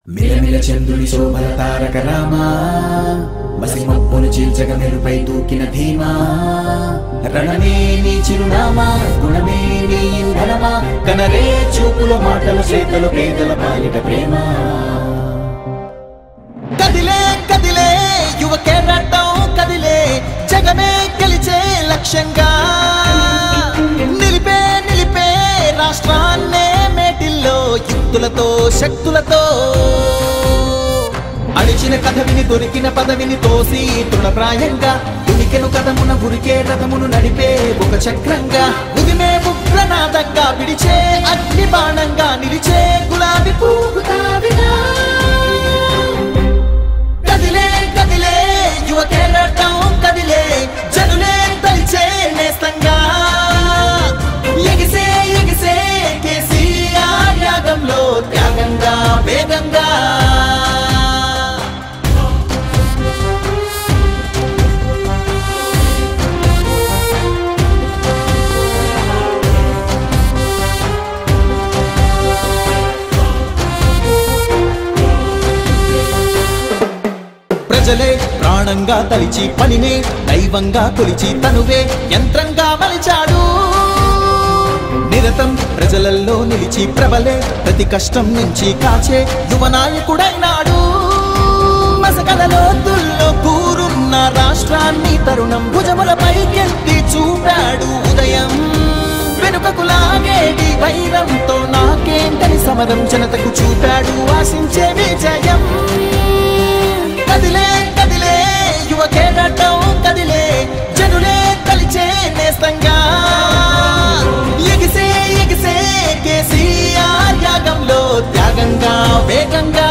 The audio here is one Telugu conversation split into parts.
మిలమిల చంద్రుని శోభల తారక రామా మసిమప్పును చీల్చగ మెరుపై దూకిన ధీమా రణమే నీ చిరునామా గుణమే నీ ఇంధనమా కనరే చూపుల మాటల చేతలు పేదల పాలిట ప్రేమ కదిలే కదిలే యువ కెరటం కదిలే జగమే గెలిచే లక్ష్యంగా నిలిపే నిలిపే రాష్ట్రాన్నే మేటిల్లో యుక్తులతో శక్తులతో అడిచిన కథ విని దొరికిన పదవిని తోసి తృణప్రాయంగా ఉనికెను కథమున ఉరికే రథమును నడిపే ఒక చక్రంగా ఉదిమే ఉగ్రనాదంగా విడిచే అగ్ని బాణంగా నిలిచే గులాబీ పువ్వు తావిగా కదిలే కదిలే యువ కెరటం కదిలే జనులే తలిచే నేస్తంగా ఎగిసే ఎగిసే కేసీఆర్ యాగంలో త్యాగంగా వేగంగా ప్రజలే ప్రాణంగా తలిచి పనినే దైవంగా కొలిచి తనువే యంత్రంగా మలిచాడు నిరతం ప్రజలల్లో నిలిచి ప్రబలే ప్రతి కష్టం నుంచి కాచే యువ నాయకుడైనాడు మసకల లోతుల్లో కూరున్న రాష్ట్రాన్ని తరుణం భుజములపైకెత్తి చూపాడు ఉదయం వెనుకకు లాగేటి వైరంతో నాకేంటని సమరం జనతకు చూపాడు ఆశించే విజయం కదిలే కదిలే యువ కేరటం కదిలే జనులే కలిచే నేస్తంగా ఎగిసే ఎగిసే కేసీఆర్ యాగంలో త్యాగంగా వేగంగా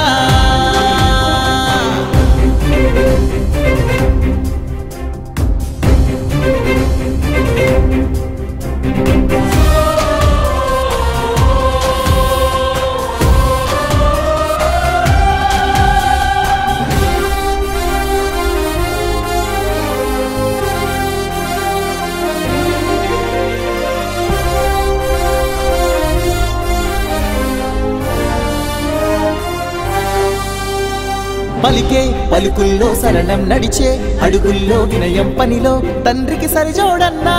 పలికే పలుకుల్లో సరళం నడిచే అడుగుల్లో వినయం పనిలో తండ్రికి సరిజోడన్నా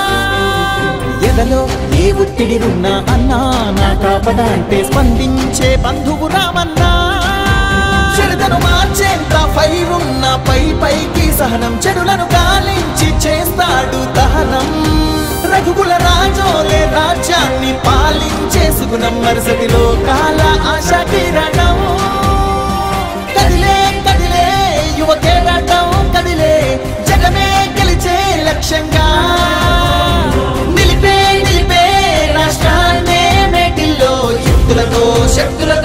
ఎదలో ఏ ఒత్తిడి ఉన్నా అన్నా నా కాపద అంటే స్పందించే బంధువు రామన్నా చెడుదను మార్చేంత ఫైర్ ఉన్న పై పైకి సహనం చెడులను గాలించి చేస్తాడు దహనం రఘుకుల రాజోలే రాజ్యాన్ని పాలించే సుగుణం మరుసటిలో కాల ఆశ కిరణం కదిలే కదిలే యువ కేరటం కదిలే జగమే గెలిచే లక్ష్యంగా నిలిపే నిలిపే రాష్ట్రాన్నే మేటిల్లో యుక్తులతో శక్తులతో